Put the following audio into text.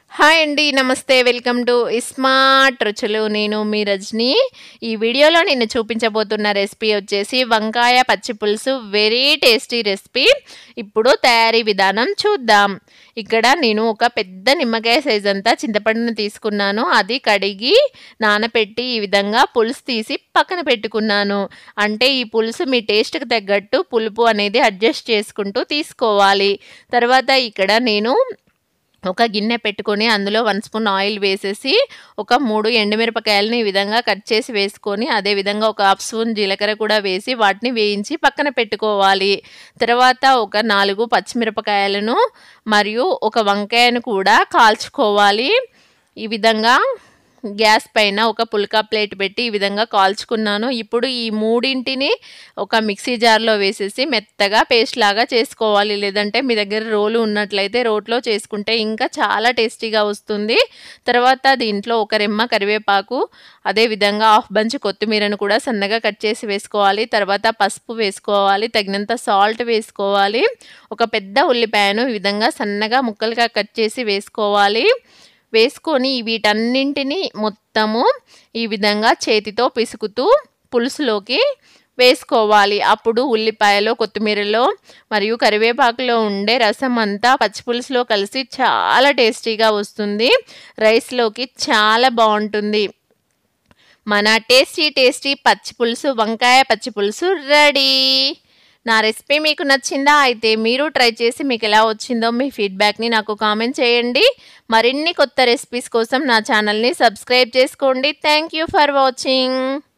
hi అండి నమస్తే welcome to smart రుచులు నేను మీ రజని ఈ వీడియోలో నేను చూపించబోతున్న రెసిపీ వచ్చేసి వంకాయ పచ్చి పులుసు వెరీ టేస్టీ రెసిపీ ఇప్పుడు తయారీ విధానం చూద్దాం ఇక్కడ నేను ఒక పెద్ద నిమ్మకాయ సైజ్ అంతా చింతపండును తీసుకున్నాను అది కడిగి నానపెట్టి ఈ విధంగా పులుసు తీసి పక్కన పెట్టుకున్నాను అంటే ఈ పులుసు మీ టేస్ట్కి తగ్గట్టు పులుపు అనేది అడ్జస్ట్ చేసుకుంటూ తీసుకోవాలి తర్వాత ఇక్కడ నేను ఒక గిన్నె పెట్టుకొని అందులో వన్ స్పూన్ ఆయిల్ వేసేసి ఒక మూడు ఎండుమిరపకాయలని ఈ విధంగా కట్ చేసి వేసుకొని అదే విధంగా ఒక హాఫ్ స్పూన్ జీలకర్ర కూడా వేసి వాటిని వేయించి పక్కన పెట్టుకోవాలి తర్వాత ఒక నాలుగు పచ్చిమిరపకాయలను మరియు ఒక వంకాయను కూడా కాల్చుకోవాలి ఈ విధంగా గ్యాస్ పైన ఒక పుల్కా ప్లేట్ పెట్టి ఈ విధంగా కాల్చుకున్నాను ఇప్పుడు ఈ మూడింటిని ఒక మిక్సీ జార్లో వేసేసి మెత్తగా పేస్ట్ లాగా చేసుకోవాలి లేదంటే మీ దగ్గర రోలు ఉన్నట్లయితే రోట్లో చేసుకుంటే ఇంకా చాలా టేస్టీగా వస్తుంది తర్వాత దీంట్లో ఒక రెమ్మ కరివేపాకు అదేవిధంగా హాఫ్ బంచ్ కొత్తిమీరను కూడా సన్నగా కట్ చేసి వేసుకోవాలి తర్వాత పసుపు వేసుకోవాలి తగినంత సాల్ట్ వేసుకోవాలి ఒక పెద్ద ఉల్లిపాయను ఈ విధంగా సన్నగా ముక్కలుగా కట్ చేసి వేసుకోవాలి వేసుకొని వీటన్నింటినీ మొత్తము ఈ విధంగా చేతితో పిసుకుతూ పులుసులోకి వేసుకోవాలి అప్పుడు ఉల్లిపాయలో కొత్తిమీరలో మరియు కరివేపాకులో ఉండే రసం అంతా పచ్చిపులుసులో కలిసి చాలా టేస్టీగా వస్తుంది రైస్లోకి చాలా బాగుంటుంది మన టేస్టీ టేస్టీ పచ్చి పులుసు వంకాయ పచ్చి పులుసు రెడీ నా రెసిపీ మీకు నచ్చిందా అయితే మీరు ట్రై చేసి మీకు ఎలా వచ్చిందో మీ ఫీడ్బ్యాక్ని నాకు కామెంట్ చేయండి మరిన్ని కొత్త రెసిపీస్ కోసం నా ఛానల్ని సబ్స్క్రైబ్ చేసుకోండి థ్యాంక్ యూ ఫర్ వాచింగ్